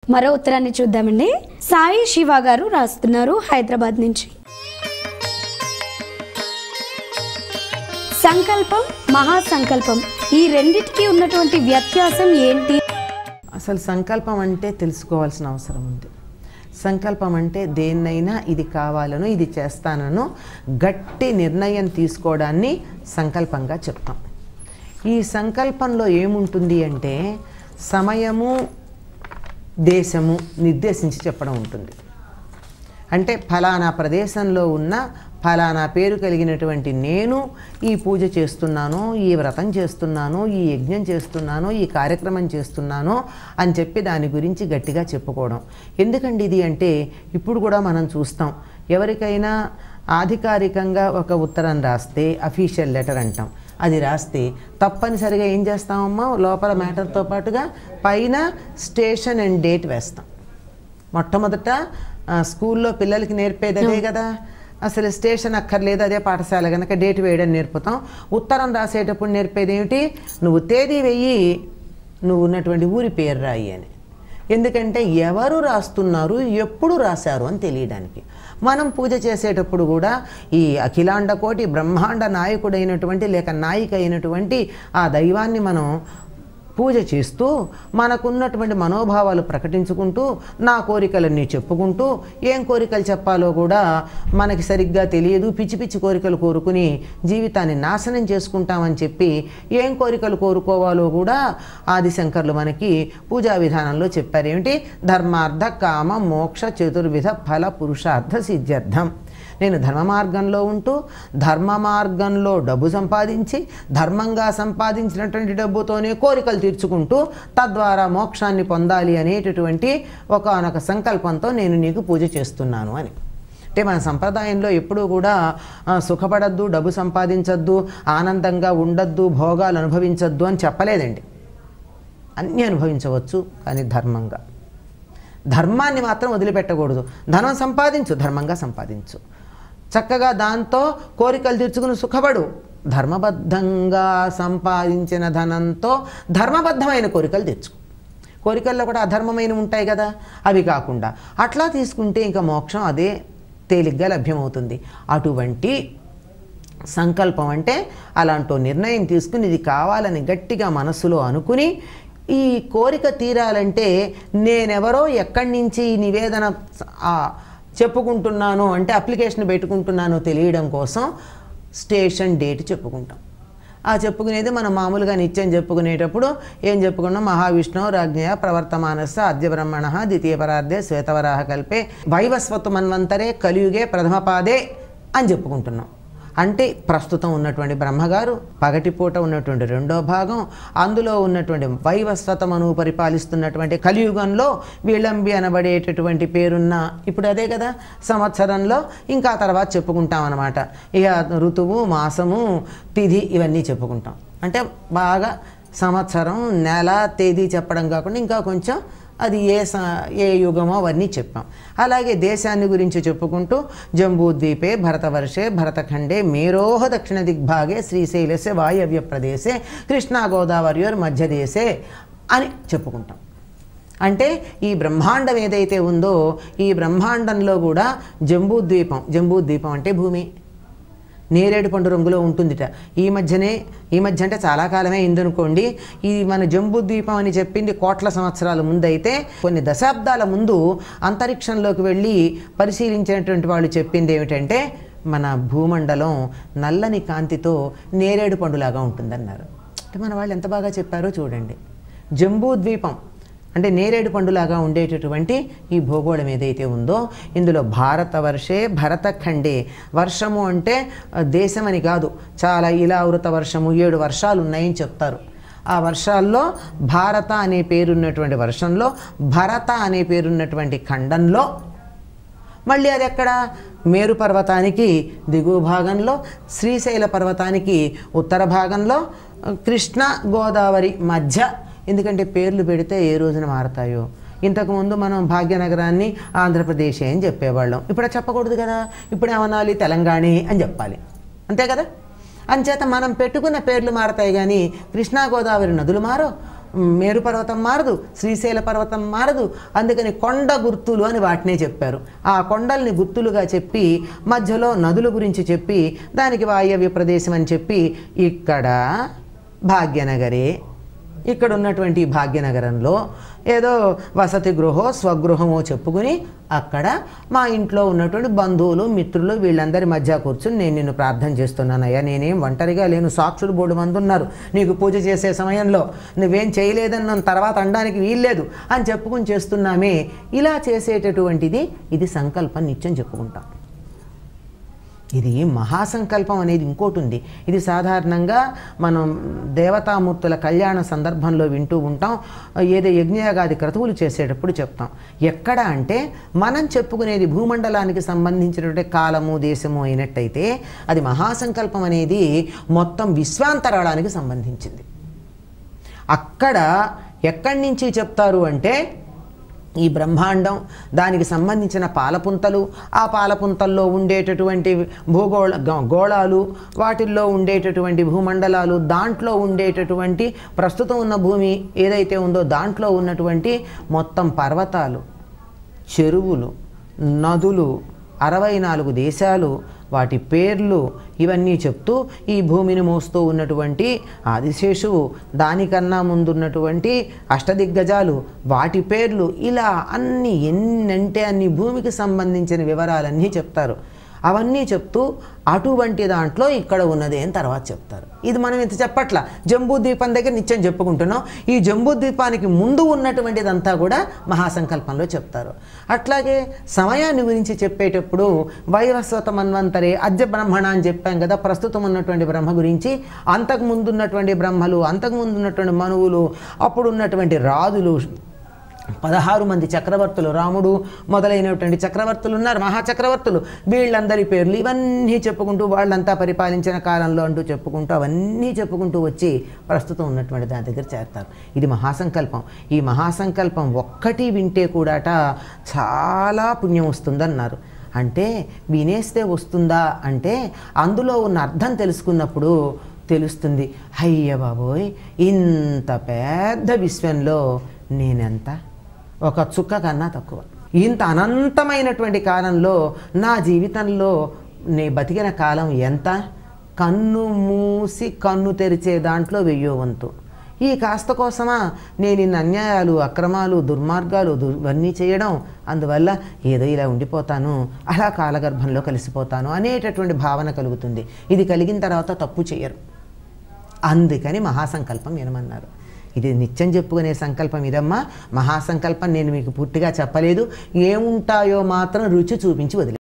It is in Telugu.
మరో ఉత్తరాన్ని చూద్దామండి సాయి శివ గారు రాస్తున్నారు హైదరాబాద్ నుంచి సంకల్పం మహాసంకల్పం ఈ రెండిటికి ఉన్నటువంటి వ్యత్యాసం ఏంటి అసలు సంకల్పం అంటే తెలుసుకోవాల్సిన అవసరం ఉంది సంకల్పం అంటే దేన్నైనా ఇది కావాలను ఇది చేస్తానను గట్టి నిర్ణయం తీసుకోవడాన్ని సంకల్పంగా చెప్తాం ఈ సంకల్పంలో ఏముంటుంది అంటే సమయము దేశము నిర్దేశించి చెప్పడం ఉంటుంది అంటే ఫలానా ప్రదేశంలో ఉన్న ఫలానా పేరు కలిగినటువంటి నేను ఈ పూజ చేస్తున్నాను ఈ వ్రతం చేస్తున్నాను ఈ యజ్ఞం చేస్తున్నాను ఈ కార్యక్రమం చేస్తున్నాను అని చెప్పి దాని గురించి గట్టిగా చెప్పుకోవడం ఎందుకండి ఇది అంటే ఇప్పుడు కూడా మనం చూస్తాం ఎవరికైనా ఆధికారికంగా ఒక ఉత్తరం రాస్తే అఫీషియల్ లెటర్ అంటాం అది రాస్తే తప్పనిసరిగా ఏం చేస్తామమ్మా లోపల మ్యాటర్తో పాటుగా పైన స్టేషన్ అండ్ డేట్ వేస్తాం మొట్టమొదట ఆ, స్కూల్లో పిల్లలకి నేర్పేది అదే కదా అసలు స్టేషన్ అక్కర్లేదు అదే పాఠశాల కనుక డేట్ వేయడం నేర్పుతాం ఉత్తరం రాసేటప్పుడు నేర్పేది ఏమిటి నువ్వు తేదీ వెయ్యి నువ్వు ఉన్నటువంటి ఊరి పేరు రాయి అని ఎందుకంటే ఎవరు రాస్తున్నారు ఎప్పుడు రాశారు అని తెలియడానికి మనం పూజ చేసేటప్పుడు కూడా ఈ అఖిలాండ కోటి బ్రహ్మాండ నాయకుడైనటువంటి లేక నాయిక అయినటువంటి ఆ దైవాన్ని మనం పూజ చేస్తూ మనకున్నటువంటి మనోభావాలు ప్రకటించుకుంటూ నా కోరికలన్నీ చెప్పుకుంటూ ఏం కోరికలు చెప్పాలో కూడా మనకి సరిగ్గా తెలియదు పిచ్చి పిచ్చి కోరికలు కోరుకుని జీవితాన్ని నాశనం చేసుకుంటామని చెప్పి ఏం కోరికలు కోరుకోవాలో కూడా ఆదిశంకర్లు మనకి పూజా విధానంలో చెప్పారు ఏమిటి ధర్మార్థ కామ మోక్ష చతుర్విధ ఫల పురుషార్థ సిద్ధ్యర్థం నేను ధర్మ మార్గంలో ఉంటూ ధర్మ మార్గంలో డబ్బు సంపాదించి ధర్మంగా సంపాదించినటువంటి డబ్బుతోనే కోరికలు తీర్చుకుంటూ తద్వారా మోక్షాన్ని పొందాలి అనేటటువంటి ఒకనొక సంకల్పంతో నేను నీకు పూజ చేస్తున్నాను అని అంటే మన సంప్రదాయంలో ఎప్పుడూ కూడా ఆ, సుఖపడద్దు డబ్బు సంపాదించద్దు ఆనందంగా ఉండద్దు భోగాలు అనుభవించద్దు అని చెప్పలేదండి అన్నీ అనుభవించవచ్చు కానీ ధర్మంగా ధర్మాన్ని మాత్రం వదిలిపెట్టకూడదు ధనం సంపాదించు ధర్మంగా సంపాదించు చక్కగా దాంతో కోరికలు తీర్చుకుని సుఖపడు ధర్మబద్ధంగా సంపాదించిన ధనంతో ధర్మబద్ధమైన కోరికలు తెచ్చుకో కోరికల్లో కూడా అధర్మమైన ఉంటాయి కదా అవి కాకుండా అట్లా తీసుకుంటే ఇంకా మోక్షం అదే తేలిగ్గా లభ్యమవుతుంది అటువంటి సంకల్పం అంటే అలాంటి నిర్ణయం తీసుకుని ఇది కావాలని గట్టిగా మనసులో అనుకుని ఈ కోరిక తీరాలంటే నేనెవరో ఎక్కడి నుంచి ఈ నివేదన ఆ, చెప్పుకుంటున్నాను అంటే అప్లికేషన్ పెట్టుకుంటున్నానో తెలియడం కోసం స్టేషన్ డేట్ చెప్పుకుంటాం ఆ చెప్పుకునేది మనం మామూలుగా నిత్యం చెప్పుకునేటప్పుడు ఏం చెప్పుకున్నాం మహావిష్ణు రాజ్ఞయ ప్రవర్తమానస్స అద్య బ్రహ్మణ ద్వితీయ పరార్థే శ్వేతవరాహ కల్పే వైవస్వతు మన్వంతరే కలియుగే ప్రథమపాదే అని చెప్పుకుంటున్నాం అంటే ప్రస్తుతం ఉన్నటువంటి బ్రహ్మగారు పగటిపూట ఉన్నటువంటి రెండో భాగం అందులో ఉన్నటువంటి వైవస్వతమను పరిపాలిస్తున్నటువంటి కలియుగంలో విళంబి అనబడేటటువంటి పేరున్న ఇప్పుడు అదే కదా సంవత్సరంలో ఇంకా తర్వాత చెప్పుకుంటాం అనమాట ఇక ఋతువు మాసము తిథి ఇవన్నీ చెప్పుకుంటాం అంటే బాగా సంవత్సరం నెల తేదీ చెప్పడం కాకుండా ఇంకా కొంచెం అది ఏ స ఏ యుగమో అవన్నీ చెప్పాం అలాగే దేశాన్ని గురించి చెప్పుకుంటూ జంబూద్వీపే భరతవర్షే భరతఖండే మేరోహ దక్షిణ దిగ్భాగే శ్రీశైలస్య వాయవ్య ప్రదేశే కృష్ణా గోదావరియోర్ మధ్యదేశే అని చెప్పుకుంటాం అంటే ఈ బ్రహ్మాండం ఏదైతే ఉందో ఈ బ్రహ్మాండంలో కూడా జంబూద్వీపం జంబూద్వీపం అంటే భూమి నేరేడు పండు రంగులో ఉంటుందిట ఈ మధ్యనే ఈ మధ్య అంటే చాలా కాలమే అయిందనుకోండి ఈ మన జంబూద్వీపం అని చెప్పింది కోట్ల సంవత్సరాల ముందైతే కొన్ని దశాబ్దాల ముందు అంతరిక్షంలోకి వెళ్ళి పరిశీలించినటువంటి వాళ్ళు చెప్పింది ఏమిటంటే మన భూమండలం నల్లని కాంతితో నేరేడు పండులాగా ఉంటుందన్నారు అంటే మన వాళ్ళు ఎంత బాగా చెప్పారో చూడండి జంబూద్వీపం అంటే నేరేడు పండులాగా ఉండేటటువంటి ఈ భూగోళం ఏదైతే ఉందో ఇందులో భారతవర్షే భరతఖండే వర్షము అంటే ఆ, దేశం అని కాదు చాలా ఇలావృత వర్షము ఏడు వర్షాలు ఉన్నాయని చెప్తారు ఆ వర్షాల్లో భారత అనే పేరున్నటువంటి వర్షంలో భరత అనే పేరున్నటువంటి ఖండంలో మళ్ళీ అది ఎక్కడ మేరు పర్వతానికి దిగువ భాగంలో శ్రీశైల పర్వతానికి ఉత్తర భాగంలో కృష్ణ గోదావరి మధ్య ఎందుకంటే పేర్లు పెడితే ఏ రోజున మారతాయో ఇంతకుముందు మనం భాగ్యనగరాన్ని ఆంధ్రప్రదేశ్ అని చెప్పేవాళ్ళం ఇప్పుడు అది చెప్పకూడదు కదా ఇప్పుడు ఏమనాలి తెలంగాణ అని చెప్పాలి అంతే కదా అంచేత మనం పెట్టుకున్న పేర్లు మారతాయి కానీ కృష్ణా గోదావరి నదులు మారో మేరు పర్వతం మారదు శ్రీశైల పర్వతం మారదు అందుకని కొండ గుర్తులు అని వాటినే చెప్పారు ఆ కొండల్ని గుర్తులుగా చెప్పి మధ్యలో నదుల గురించి చెప్పి దానికి వాయవ్య ప్రదేశం అని చెప్పి ఇక్కడ భాగ్యనగరే ఇక్కడ ఉన్నటువంటి ఈ భాగ్యనగరంలో ఏదో వసతి గృహో స్వగృహమో చెప్పుకుని అక్కడ మా ఇంట్లో ఉన్నటువంటి బంధువులు మిత్రులు వీళ్ళందరి మధ్య కూర్చుని నేను నిన్ను ప్రార్థన చేస్తున్నానయ్యా నేనేం ఒంటరిగా లేను సాక్షులు బోర్డు మంది ఉన్నారు నీకు పూజ చేసే సమయంలో నువ్వేం చేయలేదని తర్వాత అనడానికి వీల్లేదు అని చెప్పుకుని చేస్తున్నామే ఇలా చేసేటటువంటిది ఇది సంకల్పం నిత్యం చెప్పుకుంటాం ఇది మహాసంకల్పం అనేది ఇంకోటి ఉంది ఇది సాధారణంగా మనం దేవతామూర్తుల కళ్యాణ సందర్భంలో వింటూ ఉంటాం ఏదో యజ్ఞయాగాది క్రతువులు చేసేటప్పుడు చెప్తాం ఎక్కడ అంటే మనం చెప్పుకునేది భూమండలానికి సంబంధించినటువంటి కాలము దేశము అయినట్టయితే అది మహాసంకల్పం అనేది మొత్తం విశ్వాంతరాళానికి సంబంధించింది అక్కడ ఎక్కడి నుంచి చెప్తారు అంటే ఈ బ్రహ్మాండం దానికి సంబంధించిన పాలపుంతలు ఆ పాలపుంతల్లో ఉండేటటువంటి భూగోళ గ- గోళాలు వాటిల్లో ఉండేటటువంటి భూమండలాలు దాంట్లో ఉండేటటువంటి ప్రస్తుతం ఉన్న భూమి ఏదైతే ఉందో దాంట్లో ఉన్నటువంటి మొత్తం పర్వతాలు చెరువులు నదులు అరవై నాలుగు దేశాలు వాటి పేర్లు ఇవన్నీ చెప్తూ ఈ భూమిని మోస్తూ ఉన్నటువంటి ఆదిశేషువు దానికన్నా ముందున్నటువంటి అష్టదిగ్గజాలు వాటి పేర్లు ఇలా అన్ని ఎన్నంటే అన్ని భూమికి సంబంధించిన వివరాలన్నీ చెప్తారు అవన్నీ చెప్తూ అటువంటి దాంట్లో ఇక్కడ ఉన్నది అని తర్వాత చెప్తారు ఇది మనం ఇంత చెప్పట్ల జంబూ ద్వీపం దగ్గర నిత్యం చెప్పుకుంటున్నాం ఈ జంబూ ద్వీపానికి ముందు ఉన్నటువంటిదంతా కూడా మహాసంకల్పంలో చెప్తారు అట్లాగే సమయాన్ని గురించి చెప్పేటప్పుడు వైవస్వత మన్వంతరే అద్య బ్రహ్మణ అని చెప్పాం కదా ప్రస్తుతం ఉన్నటువంటి బ్రహ్మ గురించి అంతకు ముందు ఉన్నటువంటి బ్రహ్మలు అంతకు ముందు ఉన్నటువంటి మనువులు అప్పుడు ఉన్నటువంటి రాజులు పదహారు మంది చక్రవర్తులు రాముడు మొదలైనటువంటి చక్రవర్తులు ఉన్నారు మహాచక్రవర్తులు వీళ్ళందరి పేర్లు ఇవన్నీ చెప్పుకుంటూ వాళ్ళంతా పరిపాలించిన కాలంలో అంటూ చెప్పుకుంటూ అవన్నీ చెప్పుకుంటూ వచ్చి ప్రస్తుతం ఉన్నటువంటి దాని దగ్గర చేస్తారు ఇది మహాసంకల్పం ఈ మహాసంకల్పం ఒక్కటి వింటే కూడాట చాలా పుణ్యం వస్తుందన్నారు అంటే వినేస్తే వస్తుందా అంటే అందులో ఉన్న అర్థం తెలుసుకున్నప్పుడు తెలుస్తుంది అయ్య బాబోయ్ ఇంత పెద్ద విశ్వంలో నేనెంత ఒక చుక్క కన్నా తక్కువ ఇంత అనంతమైనటువంటి కాలంలో నా జీవితంలో నే బతికిన కాలం ఎంత కన్ను మూసి కన్ను తెరిచే దాంట్లో వెయ్యో వంతు ఈ కాస్త కోసమా నేను ఇన్ని అన్యాయాలు అక్రమాలు దుర్మార్గాలు దు ఇవన్నీ చేయడం అందువల్ల ఏదో ఇలా ఉండిపోతాను అలా కాలగర్భంలో కలిసిపోతాను అనేటటువంటి భావన కలుగుతుంది ఇది కలిగిన తర్వాత తప్పు చేయరు అందుకని మహాసంకల్పం వినమన్నారు ఇది నిత్యం చెప్పుకునే సంకల్పం ఇదమ్మా మహాసంకల్పం నేను మీకు పూర్తిగా చెప్పలేదు ఏముంటాయో మాత్రం రుచి చూపించి వదిలే